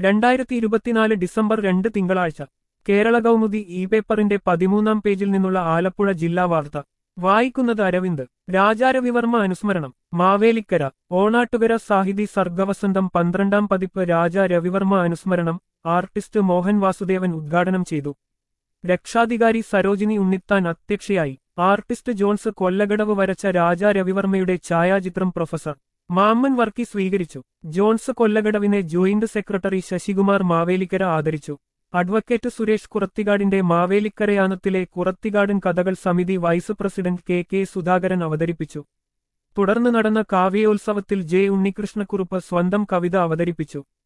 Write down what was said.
രണ്ടായിരത്തി ഇരുപത്തിനാല് ഡിസംബർ രണ്ട് തിങ്കളാഴ്ച കേരള കൗമുദി ഇ പേപ്പറിന്റെ പതിമൂന്നാം പേജിൽ നിന്നുള്ള ആലപ്പുഴ ജില്ലാ വാർത്ത വായിക്കുന്നത് അരവിന്ദ് രാജാരവിവർമ്മ അനുസ്മരണം മാവേലിക്കര ഓണാട്ടുകര സാഹിതി സർഗവസന്തം പന്ത്രണ്ടാം പതിപ്പ് രാജാ രവിവർമ്മ അനുസ്മരണം ആർട്ടിസ്റ്റ് മോഹൻ വാസുദേവൻ ഉദ്ഘാടനം ചെയ്തു രക്ഷാധികാരി സരോജിനി ഉണ്ണിത്താൻ അധ്യക്ഷയായി ആർട്ടിസ്റ്റ് ജോൺസ് കൊല്ലകടവ് വരച്ച രാജാ രവിവർമ്മയുടെ ഛായാചിത്രം പ്രൊഫസർ മാമ്മൻ വർക്കി സ്വീകരിച്ചു ജോൺസ് കൊല്ലകടവിനെ ജോയിന്റ് സെക്രട്ടറി ശശികുമാർ മാവേലിക്കര ആദരിച്ചു അഡ്വക്കേറ്റ് സുരേഷ് കുറത്തികാടിന്റെ മാവേലിക്കരയാനത്തിലെ Kurathikadan Kathakal Samithi vice president K K Sudhakaran അവതരിപ്പിച്ചു തുടർന്ന് നടന്ന കാവ്യോത്സവത്തിൽ ജെ ഉണ്ണികൃഷ്ണക്കുറുപ്പ് സ്വന്തം കവിത അവതരിപ്പിച്ചു